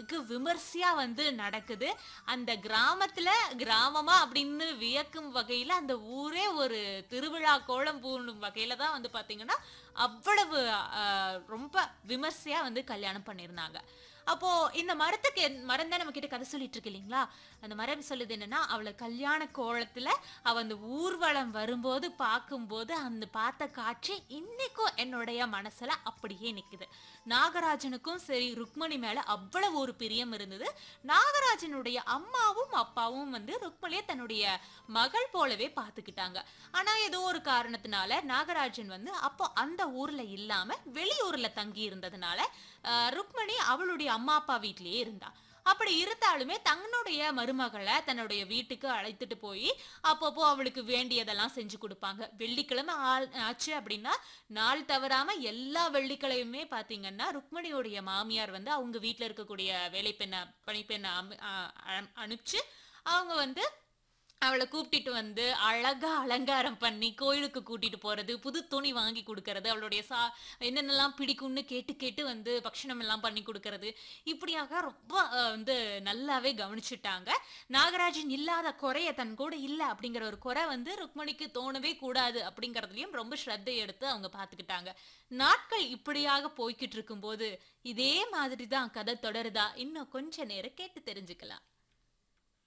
வெகு விமர்சையா வந்து நடக்குது அந்த கிராமத்துல கிராமமா அப்படின்னு வியக்கும் வகையில அந்த ஊரே ஒரு திருவிழா கோலம் பூணும் வகையில தான் வந்து பாத்தீங்கன்னா அவ்வளவு ஆஹ், ரொம்ப விமர்சையா வந்து கல்யாணம் பண்ணியிருந்தாங்க அப்போ இந்த மரத்துக்கு என்- மரம் தான் நம்ம கிட்ட கதை சொல்லிட்டு இருக்கு இல்லைங்களா அந்த மரம் சொல்லுது என்னன்னா அவளை கல்யாண கோலத்துல அவ அந்த ஊர்வலம் வரும்போது பார்க்கும்போது அந்த பார்த்த காட்சி இன்னைக்கும் என்னுடைய மனசுல அப்படியே நிக்குது நாகராஜனுக்கும் சரி ருக்மணி மேல அவ்வளவு ஒரு பிரியம் இருந்தது நாகராஜனுடைய அம்மாவும் அப்பாவும் வந்து ருக்மணியை தன்னுடைய மகள் போலவே பார்த்துக்கிட்டாங்க ஆனா ஏதோ ஒரு காரணத்தினால நாகராஜன் வந்து அப்போ அந்த ஊர்ல இல்லாம வெளியூர்ல தங்கி இருந்ததுனால ஆஹ், ருக்மணி அவளுடைய அம்மா அப்பா வீட்லயே இருந்தா அப்படி இருந்தாலுமே தன்னுடைய மருமகளை தன்னுடைய வீட்டுக்கு அழைத்துட்டு போய் அப்பப்போ அவளுக்கு வேண்டியதெல்லாம் செஞ்சு கொடுப்பாங்க வெள்ளிக்கிழமை ஆள் ஆச்சு அப்படின்னா நாள் தவறாம எல்லா வெள்ளிக்கிழமையுமே பாத்தீங்கன்னா ருக்மணியோடைய மாமியார் வந்து அவங்க வீட்ல இருக்கக்கூடிய வேலைப்பெண்ணை பணிப்பெண்ணை அமு- அ- அ- அனுப்பிச்சு அவங்க வந்து அவளை கூப்பிட்டுட்டு வந்து அழகா அலங்காரம் பண்ணி கோயிலுக்கு கூட்டிட்டு போறது புது துணி வாங்கி கொடுக்கறது அவளுடைய சா என்னென்னலாம் பிடிக்கும்னு கேட்டு கேட்டு வந்து பக்ஷணம் எல்லாம் பண்ணி கொடுக்கறது இப்படியாக ரொம்ப அஹ், வந்து நல்லாவே கவனிச்சுட்டாங்க நாகராஜன் இல்லாத குறைய தன் கூட இல்லை அப்படிங்கிற ஒரு குறை வந்து ருக்மணிக்கு தோணவே கூடாது அப்படிங்கறதுலயும் ரொம்ப ஸ்ரத்தை எடுத்து அவங்க பார்த்துக்கிட்டாங்க நாட்கள் இப்படியாக போய்கிட்டு இருக்கும்போது இதே மாதிரி தான் கதை தொடருதா இன்னும் கொஞ்ச நேரம் கேட்டு தெரிஞ்சுக்கலாம்